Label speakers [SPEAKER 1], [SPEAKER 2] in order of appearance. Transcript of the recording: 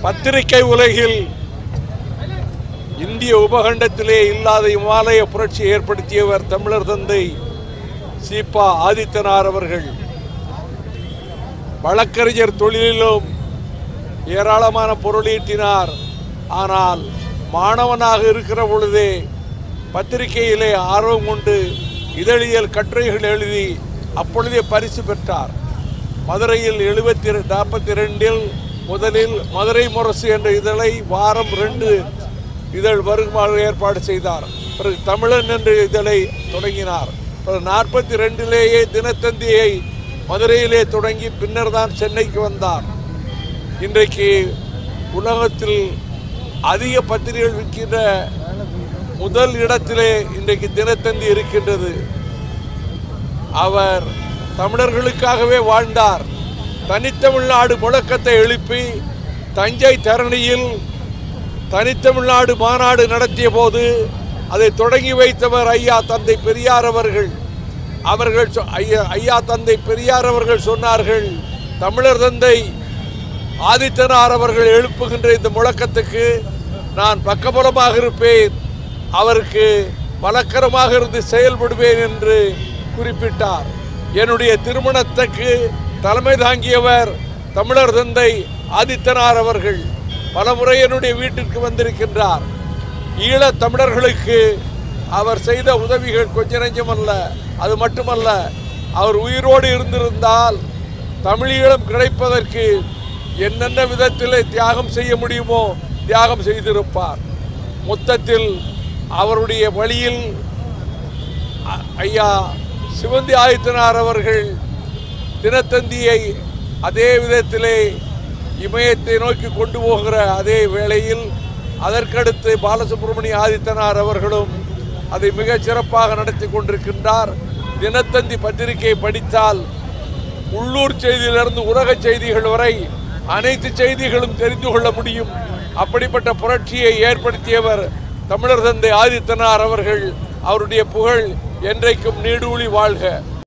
[SPEAKER 1] பத்திரிகை உலகில் இந்திய உபகண்டத்திலே இல்லாத இமாலய புரட்சி ஏற்படுத்தியவர் தமிழர் தந்தை சீபா ஆதித்தனார் அவர்கள் வழக்கறிஞர் தொழிலிலும் ஏராளமான பொருளீட்டினார் ஆனால் மாணவனாக இருக்கிற பொழுதே பத்திரிகையிலே ஆர்வம் கொண்டு இதழியல் கட்டுரைகள் எழுதி அப்பொழுதே பரிசு பெற்றார் மதுரையில் எழுபத்தி நாற்பத்தி ரெண்டில் முதலில் மதுரை முரசு என்ற இதழை வாரம் ரெண்டு இதழ் வருமாறு ஏற்பாடு செய்தார் பிறகு தமிழன் என்ற இதழை தொடங்கினார் பிறகு நாற்பத்தி ரெண்டிலேயே தினத்தந்தியை மதுரையிலே தொடங்கி பின்னர் தான் சென்னைக்கு வந்தார் இன்றைக்கு உலகத்தில் அதிக பத்திரிகைகள் விற்கின்ற முதல் இடத்திலே இன்றைக்கு தினத்தந்தி இருக்கின்றது அவர் தமிழர்களுக்காகவே வாழ்ந்தார் தனித்தமிழ்நாடு முழக்கத்தை எழுப்பி தஞ்சை தரணியில் தனித்தமிழ்நாடு மாநாடு நடத்திய போது அதை தொடங்கி வைத்தவர் ஐயா தந்தை பெரியார் அவர்கள் அவர்கள் சொ- ஐயா ஐயா தந்தை பெரியார் அவர்கள் சொன்னார்கள் தமிழர் தந்தை ஆதித்தனார் அவர்கள் எழுப்புகின்ற இந்த முழக்கத்துக்கு நான் பக்கபலமாக இருப்பேன் அவருக்கு பலக்கரமாக இருந்து செயல்படுவேன் என்று குறிப்பிட்டார் என்னுடைய திருமணத்துக்கு தலைமை தாங்கியவர் தமிழர் தந்தை ஆதித்தனார் அவர்கள் பலமுறை என்னுடைய வீட்டிற்கு வந்திருக்கின்றார் ஈழத் தமிழர்களுக்கு அவர் செய்த உதவிகள் கொஞ்ச நெஞ்சமல்ல அது மட்டுமல்ல அவர் உயிரோடு இருந்திருந்தால் தமிழீழம் கிடைப்பதற்கு என்னென்ன விதத்திலே தியாகம் செய்ய முடியுமோ தியாகம் செய்திருப்பார் மொத்தத்தில் அவருடைய வழியில் அ- ஐயா சிவந்தி ஆதித்தனார் அவர்கள் தினத்தந்தியை அதே விதத்திலே இமயத்தை நோக்கி கொண்டு போகிற அதே வேளையில் அதற்கடுத்து பாலசுப்ரமணிய ஆதித்தனார் அவர்களும் அதை மிகச் சிறப்பாக நடத்தி கொண்டிருக்கின்றார் தினத்தந்தி பத்திரிகை படித்தால் உள்ளூர் செய்தியிலிருந்து உலக செய்திகள் வரை அனைத்து செய்திகளும் தெரிந்து கொள்ள முடியும் அப்படிப்பட்ட புரட்சியை ஏற்படுத்தியவர் தமிழர் தந்தை ஆதித்தனார் அவர்கள் அவருடைய புகழ் என்றைக்கும் நீடூழி வாழ்க